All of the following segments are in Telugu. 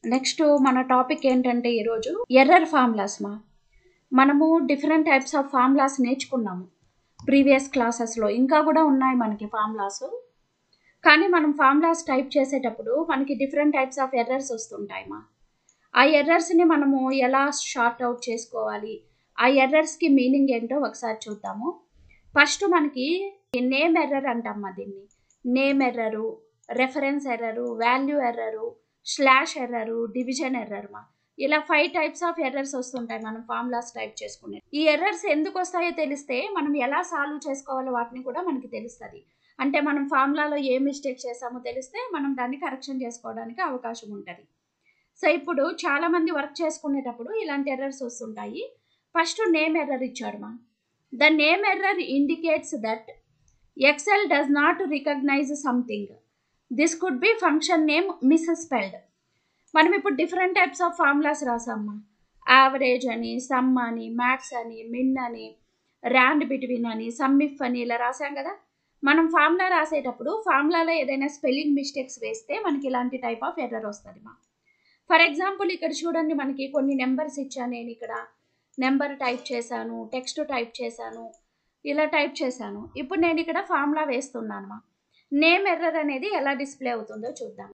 నెక్స్ట్ మన టాపిక్ ఏంటంటే ఈరోజు ఎర్రర్ ఫార్ములాస్ మా మనము డిఫరెంట్ టైప్స్ ఆఫ్ ఫార్ములాస్ నేర్చుకున్నాము ప్రీవియస్ క్లాసెస్లో ఇంకా కూడా ఉన్నాయి మనకి ఫార్ములాస్ కానీ మనం ఫార్ములాస్ టైప్ చేసేటప్పుడు మనకి డిఫరెంట్ టైప్స్ ఆఫ్ ఎర్రర్స్ వస్తుంటాయి మా ఆ ఎర్రర్స్ని మనము ఎలా షార్ట్ అవుట్ చేసుకోవాలి ఆ ఎర్రర్స్కి మీనింగ్ ఏంటో ఒకసారి చూద్దాము ఫస్ట్ మనకి నేమ్ ఎర్రర్ అంటాం దీన్ని name error reference error value error slash error division error మా ఇలా ఫైవ్ టైప్స్ ఆఫ్ ఎర్రర్స్ వస్తుంటాయి మనం ఫార్ములాస్ టైప్ చేసుకునే ఈ ఎర్రర్స్ ఎందుకు వస్తాయో తెలిస్తే మనం ఎలా సాల్వ్ చేసుకోవాలో వాటిని కూడా మనకి తెలుస్తుంది అంటే మనం ఫార్ములాలో ఏ మిస్టేక్ చేసామో తెలిస్తే మనం దాన్ని కరెక్షన్ చేసుకోవడానికి అవకాశం ఉంటుంది సో ఇప్పుడు చాలామంది వర్క్ చేసుకునేటప్పుడు ఇలాంటి ఎర్రర్స్ వస్తుంటాయి ఫస్ట్ నేమ్ ఎర్రర్ ఇచ్చాడు మా the name error indicates that Excel does not recognize something this could be function name misspelled మనం ఇప్పుడు డిఫరెంట్ టైప్స్ ఆఫ్ ఫార్ములాస్ రాసామ్మా యావరేజ్ అని సమ్ అని మ్యాక్స్ అని మిన్ అని ర్యాండ్ బిట్వీన్ అని సమ్మిఫ్ అని ఇలా రాసాం కదా మనం ఫార్ములా రాసేటప్పుడు ఫార్ములాలో ఏదైనా స్పెల్లింగ్ మిస్టేక్స్ వేస్తే మనకి ఇలాంటి టైప్ ఆఫ్ ఎర్రర్ వస్తుంది మా ఫర్ ఎగ్జాంపుల్ ఇక్కడ చూడండి మనకి కొన్ని నెంబర్స్ ఇచ్చాను నేను ఇక్కడ నెంబర్ టైప్ చేశాను టెక్స్ట్ టైప్ చేశాను ఇలా టైప్ చేశాను ఇప్పుడు నేను ఇక్కడ ఫార్ములా వేస్తున్నాను మా నేమ్ ఎర్రర్ అనేది ఎలా డిస్ప్లే అవుతుందో చూద్దాం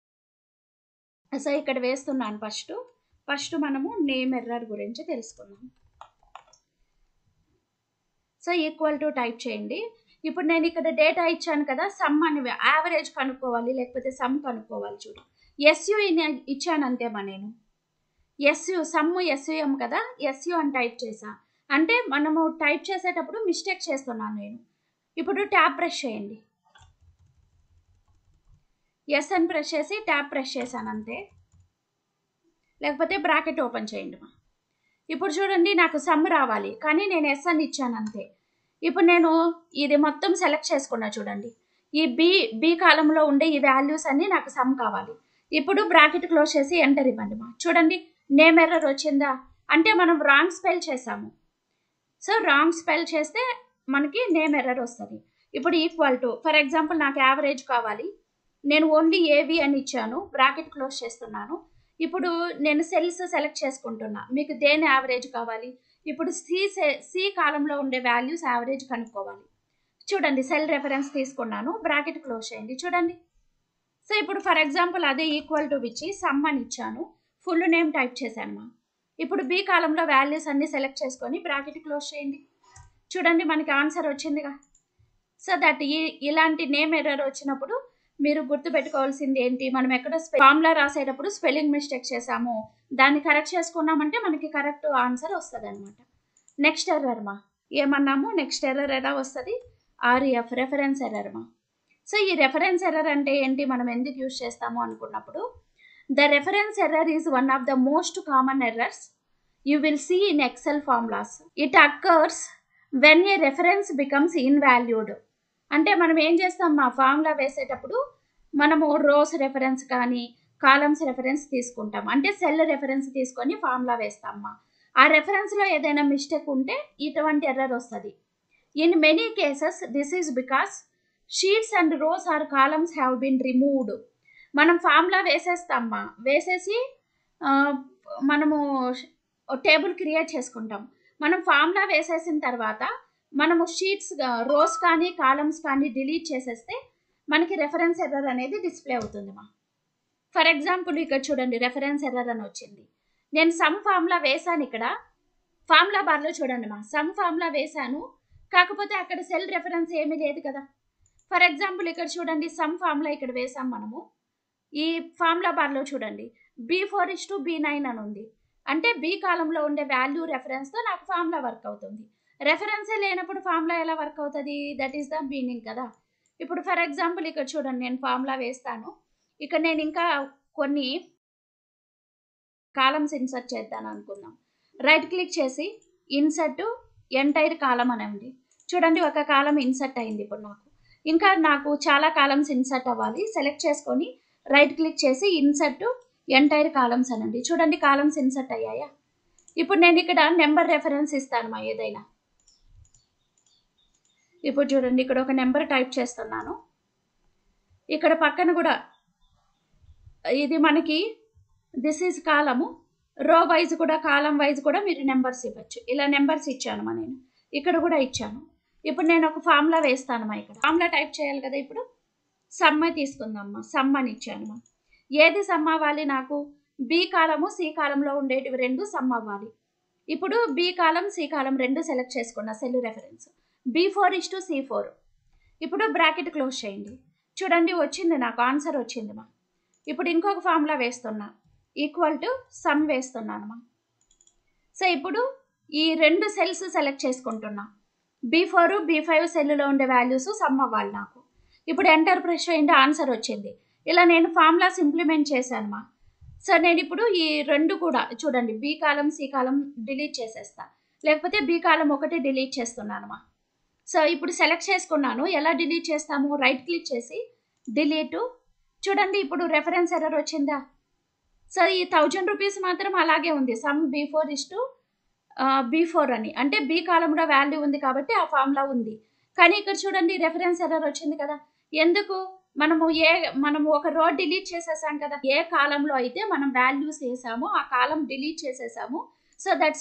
సో ఇక్కడ వేస్తున్నాను ఫస్ట్ ఫస్ట్ మనము నేమ్ ఎర్రర్ గురించి తెలుసుకుందాం సో ఈక్వల్ టు టైప్ చేయండి ఇప్పుడు నేను ఇక్కడ డేటా ఇచ్చాను కదా సమ్ అని యావరేజ్ కనుక్కోవాలి లేకపోతే సమ్ కనుక్కోవాలి చూడు ఎస్యు ఇచ్చాను అంతేమా నేను ఎస్యు సమ్ ఎస్యుఎం కదా ఎస్యు అని టైప్ చేసా అంటే మనము టైప్ చేసేటప్పుడు మిస్టేక్ చేస్తున్నాను నేను ఇప్పుడు ట్యాప్ ప్రెస్ చేయండి ఎస్ అని ప్రెస్ చేసి ట్యాప్ ప్రెస్ చేశాను అంతే లేకపోతే బ్రాకెట్ ఓపెన్ చేయండి మా ఇప్పుడు చూడండి నాకు సమ్ రావాలి కానీ నేను ఎస్ అని ఇచ్చాను అంతే ఇప్పుడు నేను ఇది మొత్తం సెలెక్ట్ చేసుకున్నా చూడండి ఈ బి బి కాలంలో ఉండే ఈ వాల్యూస్ అన్నీ నాకు సమ్ కావాలి ఇప్పుడు బ్రాకెట్ క్లోజ్ చేసి ఎంటర్ ఇవ్వండి మా చూడండి నేమ్ ఎర్రర్ వచ్చిందా అంటే మనం రాంగ్ స్పెల్ చేసాము సో రాంగ్ స్పెల్ చేస్తే మనకి నేమ్ ఎర్రర్ వస్తుంది ఇప్పుడు ఈక్వల్ టు ఫర్ ఎగ్జాంపుల్ నాకు యావరేజ్ కావాలి నేను ఓన్లీ ఏవి అని ఇచ్చాను బ్రాకెట్ క్లోజ్ చేస్తున్నాను ఇప్పుడు నేను సెల్స్ సెలెక్ట్ చేసుకుంటున్నా మీకు దేని యావరేజ్ కావాలి ఇప్పుడు సి సి కాలంలో ఉండే వాల్యూస్ యావరేజ్ కనుక్కోవాలి చూడండి సెల్ రెఫరెన్స్ తీసుకున్నాను బ్రాకెట్ క్లోజ్ చేయండి చూడండి సో ఇప్పుడు ఫర్ ఎగ్జాంపుల్ అదే ఈక్వల్ టు ఇచ్చి సమ్ అని ఇచ్చాను ఫుల్ నేమ్ టైప్ చేశాను మా ఇప్పుడు బి కాలంలో వాల్యూస్ అన్ని సెలెక్ట్ చేసుకొని బ్రాకెట్ క్లోజ్ చేయండి చూడండి మనకి ఆన్సర్ వచ్చిందిగా సో దట్ ఈ ఇలాంటి నేమ్ ఎర్రర్ వచ్చినప్పుడు మీరు గుర్తుపెట్టుకోవాల్సింది ఏంటి మనం ఎక్కడ ఫార్ములా రాసేటప్పుడు స్పెల్లింగ్ మిస్టేక్ చేసాము దాన్ని కరెక్ట్ చేసుకున్నామంటే మనకి కరెక్ట్ ఆన్సర్ వస్తుంది అనమాట నెక్స్ట్ ఎర్రర్ మా ఏమన్నాము నెక్స్ట్ ఎర్రర్ ఎలా వస్తుంది ఆర్ఎఫ్ రెఫరెన్స్ ఎర్రర్ మా సో ఈ రెఫరెన్స్ ఎర్రర్ అంటే ఏంటి మనం ఎందుకు యూజ్ చేస్తాము అనుకున్నప్పుడు the reference error is one of the most common errors you will see in Excel formulas it occurs when a reference becomes invalid అంటే మనం ఏం చేస్తాం మా ఫార్ములా వేసేటప్పుడు మనము రోస్ రెఫరెన్స్ కానీ కాలమ్స్ రెఫరెన్స్ తీసుకుంటాం అంటే సెల్ రెఫరెన్స్ తీసుకొని ఫార్ములా వేస్తామా ఆ రెఫరెన్స్లో ఏదైనా మిస్టేక్ ఉంటే ఇటువంటి ఎర్రర్ వస్తుంది in many cases this is because sheets and rows or columns have been removed మనం ఫార్ములా వేసేస్తామా వేసేసి మనము టేబుల్ క్రియేట్ చేసుకుంటాం మనం ఫార్ములా వేసేసిన తర్వాత మనము షీట్స్ రోస్ కానీ కాలమ్స్ కానీ డిలీట్ చేసేస్తే మనకి రెఫరెన్స్ ఎర్రర్ అనేది డిస్ప్లే అవుతుంది మా ఫర్ ఎగ్జాంపుల్ ఇక్కడ చూడండి రెఫరెన్స్ ఎర్రర్ అని వచ్చింది నేను సమ్ ఫార్ములా వేశాను ఇక్కడ ఫార్ములా బార్లో చూడండి మా సమ్ ఫార్ములా వేశాను కాకపోతే అక్కడ సెల్ రెఫరెన్స్ ఏమీ లేదు కదా ఫర్ ఎగ్జాంపుల్ ఇక్కడ చూడండి సమ్ ఫార్ములా ఇక్కడ వేసాం మనము ఈ ఫార్ములా బార్లో చూడండి B four is to B nine అని ఉంది అంటే బీ కాలంలో ఉండే వాల్యూ రెఫరెన్స్తో నాకు ఫార్ములా వర్క్ అవుతుంది రెఫరెన్సే లేనప్పుడు ఫార్ములా ఎలా వర్క్ అవుతుంది దట్ ఈస్ ద మీనింగ్ కదా ఇప్పుడు ఫర్ ఎగ్జాంపుల్ ఇక్కడ చూడండి నేను ఫార్ములా వేస్తాను ఇక్కడ నేను ఇంకా కొన్ని కాలమ్స్ ఇన్సర్ట్ చేద్దాను అనుకుందాం రైట్ క్లిక్ చేసి ఇన్సర్ట్ ఎంటైర్ కాలం అని ఉంది చూడండి ఒక కాలం ఇన్సర్ట్ అయింది ఇప్పుడు నాకు ఇంకా నాకు చాలా కాలమ్స్ ఇన్సర్ట్ అవ్వాలి సెలెక్ట్ చేసుకొని రైట్ క్లిక్ చేసి ఇన్సర్ట్ ఎంటైర్ కాలమ్స్ అనండి చూడండి కాలమ్స్ ఇన్సర్ట్ అయ్యాయా ఇప్పుడు నేను ఇక్కడ నెంబర్ రెఫరెన్స్ ఇస్తాను మా ఏదైనా ఇప్పుడు చూడండి ఇక్కడ ఒక నెంబర్ టైప్ చేస్తున్నాను ఇక్కడ పక్కన కూడా ఇది మనకి దిస్ ఈజ్ కాలము రో వైజ్ కూడా కాలం వైజ్ కూడా మీరు నెంబర్స్ ఇవ్వచ్చు ఇలా నెంబర్స్ ఇచ్చాను మా నేను ఇక్కడ కూడా ఇచ్చాను ఇప్పుడు నేను ఒక ఫార్ములా వేస్తానమ్మా ఇక్కడ ఫార్ములా టైప్ చేయాలి కదా ఇప్పుడు సమ్మ తీసుకుందామ్మా సమ్ అని ఇచ్చాను ఏది సమ్ అవ్వాలి నాకు బి కాలము సి కాలంలో ఉండేటివి రెండు సమ్ అవ్వాలి ఇప్పుడు బి కాలం సి కాలం రెండు సెలెక్ట్ చేసుకున్నా cell reference B four is to C four ఇప్పుడు బ్రాకెట్ క్లోజ్ చేయండి చూడండి వచ్చింది నాకు ఆన్సర్ వచ్చింది మా ఇప్పుడు ఇంకొక ఫార్ములా వేస్తున్నా ఈక్వల్ టు సమ్ వేస్తున్నాను సో ఇప్పుడు ఈ రెండు సెల్స్ సెలెక్ట్ చేసుకుంటున్నా బీ ఫోర్ బీ ఫైవ్ సెల్లో ఉండే వాల్యూస్ సమ్ అవ్వాలి నాకు ఇప్పుడు ఎంటర్ ప్రెస్ చేయండి ఆన్సర్ వచ్చింది ఇలా నేను ఫార్ములాస్ ఇంప్లిమెంట్ చేశాను మా సో నేను ఇప్పుడు ఈ రెండు కూడా చూడండి B column C column delete చేసేస్తా లేకపోతే బీ కాలం ఒకటి డిలీట్ చేస్తున్నాను మా సో ఇప్పుడు సెలెక్ట్ చేసుకున్నాను ఎలా డిలీట్ చేస్తాము రైట్ క్లిక్ చేసి డిలీట్ చూడండి ఇప్పుడు రెఫరెన్స్ ఎర్రర్ వచ్చిందా సో ఈ థౌజండ్ రూపీస్ మాత్రం అలాగే ఉంది sum B four is to B four అని అంటే బీ కాలంలో వాల్యూ ఉంది కాబట్టి ఆ ఫార్ములా ఉంది కానీ ఇక్కడ చూడండి రెఫరెన్స్ ఎర్రర్ వచ్చింది కదా ఎందుకు మనము ఏ మనము ఒక రో డిలీట్ చేసేసాం కదా ఏ కాలంలో అయితే మనం వాల్యూస్ వేసామో ఆ కాలం డిలీట్ చేసేసాము సో దట్స్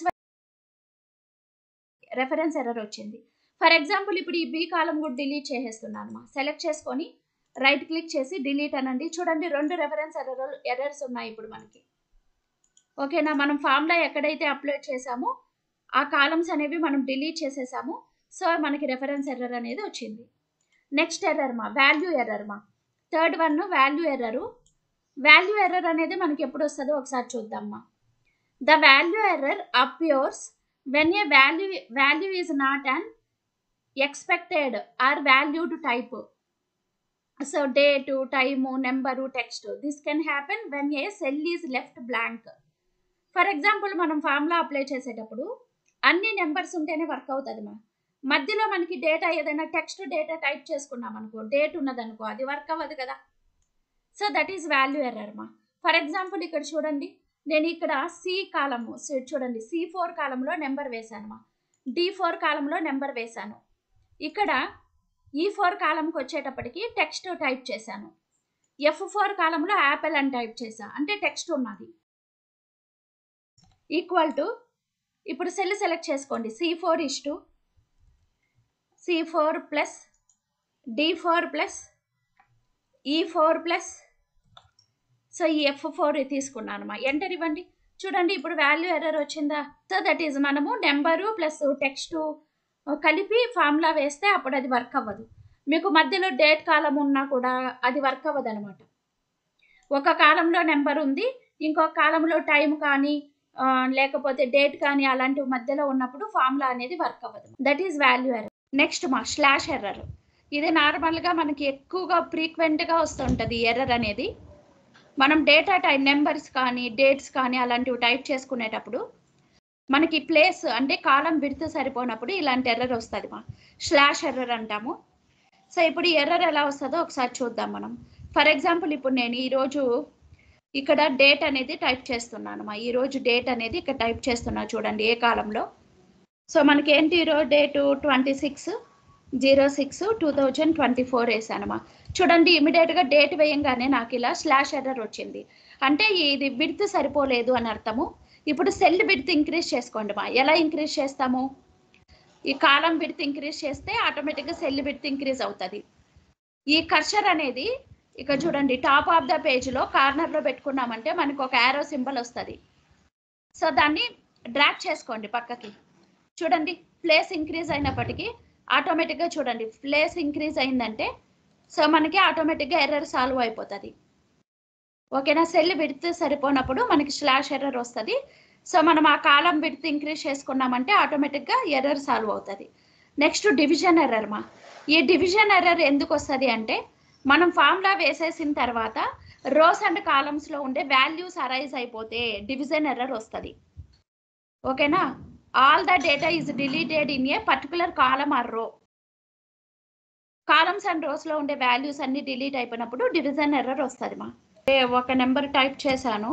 రెఫరెన్స్ ఎర్రర్ వచ్చింది ఫర్ ఎగ్జాంపుల్ ఇప్పుడు ఈ బీ కాలం కూడా డిలీట్ చేసేస్తున్నాను మా సెలెక్ట్ చేసుకొని రైట్ క్లిక్ చేసి డిలీట్ అనండి చూడండి రెండు రెఫరెన్స్ ఎర్రర్ ఎర్రర్స్ ఉన్నాయి ఇప్పుడు మనకి ఓకేనా మనం ఫార్ములా ఎక్కడైతే అప్లోడ్ చేసామో ఆ కాలమ్స్ అనేవి మనం డిలీట్ చేసేసాము సో మనకి రెఫరెన్స్ ఎర్రర్ అనేది వచ్చింది నెక్స్ట్ ఎర్రర్ మా వాల్యూ ఎర్రర్ మా third one value error value error అనేది మనకి ఎప్పుడు వస్తుందో ఒకసారి చూద్దామా the value error appears when a value value is not an expected or valued type so date time number text this can happen when a cell is left blank for example మనం ఫార్ములా అప్లై చేసేటప్పుడు అన్ని నెంబర్స్ ఉంటేనే వర్క్ అవుతుంది మా మధ్యలో మనకి డేటా ఏదైనా టెక్స్ట్ డేటా టైప్ చేసుకున్నాం అనుకో డేట్ ఉన్నదనుకో అది వర్క్ అవ్వదు కదా so that is value error మా ఫర్ ఎగ్జాంపుల్ ఇక్కడ చూడండి నేను ఇక్కడ సి కాలము చూడండి సి ఫోర్ కాలంలో నెంబర్ వేశాను మా డి ఫోర్ కాలంలో నెంబర్ వేశాను ఇక్కడ ఈ ఫోర్ కాలంకి వచ్చేటప్పటికి టెక్స్ట్ టైప్ చేశాను ఎఫ్ ఫోర్ కాలంలో యాపిల్ అని టైప్ చేశా అంటే టెక్స్ట్ ఉన్నది ఈక్వల్ టు ఇప్పుడు సెల్ సెలెక్ట్ చేసుకోండి C four is to C four plus D four plus E four plus so ఈ ఎఫ్ ఫోర్ తీసుకున్నాను మా ఎంటర్ ఇవ్వండి చూడండి ఇప్పుడు వాల్యూ ఎర్రర్ వచ్చిందా సో దట్ ఈజ్ మనము నెంబరు ప్లస్ టెక్స్ట్ కలిపి ఫార్ములా వేస్తే అప్పుడు అది వర్క్ అవ్వదు మీకు మధ్యలో డేట్ కాలం ఉన్నా కూడా అది వర్క్ అవ్వదు అనమాట ఒక కాలంలో నెంబర్ ఉంది ఇంకొక కాలంలో టైం కానీ లేకపోతే డేట్ కానీ అలాంటివి మధ్యలో ఉన్నప్పుడు ఫార్ములా అనేది వర్క్ అవ్వదు that is value error next మా స్లాష్ ఎర్రర్ ఇది నార్మల్గా మనకి ఎక్కువగా ఫ్రీక్వెంట్గా వస్తుంటుంది ఎర్రర్ అనేది మనం డేటా టైం నెంబర్స్ కానీ డేట్స్ కానీ అలాంటివి టైప్ చేసుకునేటప్పుడు మనకి ప్లేస్ అంటే కాలం విడితే సరిపోనప్పుడు ఇలాంటి ఎర్రర్ వస్తుంది మా స్లాష్ ఎర్రర్ అంటాము సో ఇప్పుడు ఈ ఎర్రర్ ఎలా వస్తుందో ఒకసారి చూద్దాం మనం ఫర్ ఎగ్జాంపుల్ ఇప్పుడు నేను ఈరోజు ఇక్కడ డేట్ అనేది టైప్ చేస్తున్నాను మా ఈరోజు డేట్ అనేది ఇక్కడ టైప్ చేస్తున్నా చూడండి ఏ కాలంలో సో మనకి ఏంటి ఈరోజు date twenty six zero six two thousand twenty four వేసానమ్మా చూడండి ఇమీడియట్గా డేట్ వేయంగానే నాకు ఇలా స్లాష్ ఎర్రర్ వచ్చింది అంటే ఇది విడ్త్ సరిపోలేదు అని అర్థము ఇప్పుడు సెల్ విడ్త్ ఇంక్రీజ్ చేసుకోండి మా ఎలా ఇంక్రీజ్ చేస్తాము ఈ కాలం విడ్త్ ఇంక్రీజ్ చేస్తే ఆటోమేటిక్గా సెల్ విడ్త్ ఇంక్రీజ్ అవుతుంది ఈ కర్షర్ అనేది ఇక చూడండి టాప్ ఆఫ్ ద పేజ్లో కార్నర్లో పెట్టుకున్నామంటే మనకు ఒక యారో సింబల్ వస్తుంది సో దాన్ని డ్రాక్ చేసుకోండి పక్కకి చూడండి ప్లేస్ ఇంక్రీజ్ అయినప్పటికీ ఆటోమేటిక్గా చూడండి ప్లేస్ ఇంక్రీజ్ అయిందంటే సో మనకి ఆటోమేటిక్గా ఎర్రర్ సాల్వ్ అయిపోతుంది ఓకేనా సెల్ విడితే సరిపోనప్పుడు మనకి స్లాష్ ఎర్రర్ వస్తుంది సో మనం ఆ కాలం విడితే ఇంక్రీజ్ చేసుకున్నామంటే ఆటోమేటిక్గా ఎర్రర్ సాల్వ్ అవుతుంది నెక్స్ట్ డివిజన్ ఎర్రర్ మా ఈ డివిజన్ ఎర్రర్ ఎందుకు వస్తుంది అంటే మనం ఫార్ములా వేసేసిన తర్వాత రోస్ అండ్ కాలమ్స్లో ఉండే వాల్యూస్ అరైజ్ అయిపోతే డివిజన్ ఎర్రర్ వస్తుంది ఓకేనా all the data is deleted in a particular column or row columns and రోస్లో ఉండే వాల్యూస్ అన్ని డిలీట్ అయిపోయినప్పుడు డివిజన్ ఎర్రర్ వస్తుంది మా ఒక నెంబర్ టైప్ చేశాను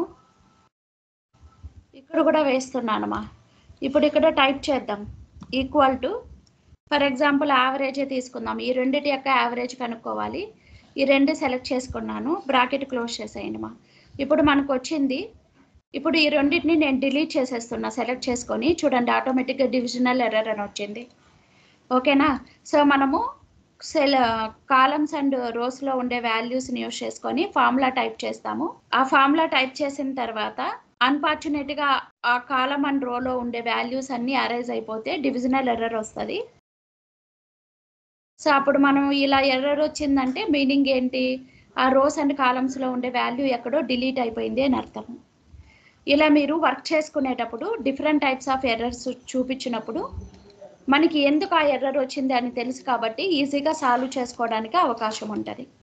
ఇక్కడ కూడా వేస్తున్నాను మా ఇప్పుడు ఇక్కడ టైప్ చేద్దాం equal to for example average తీసుకుందాం ఈ రెండిటి యొక్క యావరేజ్ కనుక్కోవాలి ఈ రెండు సెలెక్ట్ చేసుకున్నాను బ్రాకెట్ క్లోజ్ చేసేయండి మా ఇప్పుడు మనకు వచ్చింది ఇప్పుడు ఈ రెండింటిని నేను డిలీట్ చేసేస్తున్నా సెలెక్ట్ చేసుకొని చూడండి ఆటోమేటిక్గా డివిజనల్ ఎర్రర్ అని వచ్చింది ఓకేనా సో మనము సెల్ కాలమ్స్ అండ్ రోస్లో ఉండే వాల్యూస్ని యూస్ చేసుకొని ఫార్ములా టైప్ చేస్తాము ఆ ఫార్ములా టైప్ చేసిన తర్వాత అన్ఫార్చునేట్గా ఆ కాలం అండ్ రోలో ఉండే వాల్యూస్ అన్నీ అరైజ్ అయిపోతే డివిజనల్ ఎర్రర్ వస్తుంది సో అప్పుడు మనం ఇలా ఎర్రర్ వచ్చిందంటే మీనింగ్ ఏంటి ఆ రోస్ అండ్ కాలమ్స్లో ఉండే వాల్యూ ఎక్కడో డిలీట్ అయిపోయింది అని అర్థం ఇలా మీరు వర్క్ చేసుకునేటప్పుడు డిఫరెంట్ టైప్స్ ఆఫ్ ఎర్రర్స్ చూపించినప్పుడు మనకి ఎందుకు ఆ ఎర్రర్ వచ్చింది అని తెలుసు కాబట్టి ఈజీగా సాల్వ్ చేసుకోవడానికి అవకాశం ఉంటుంది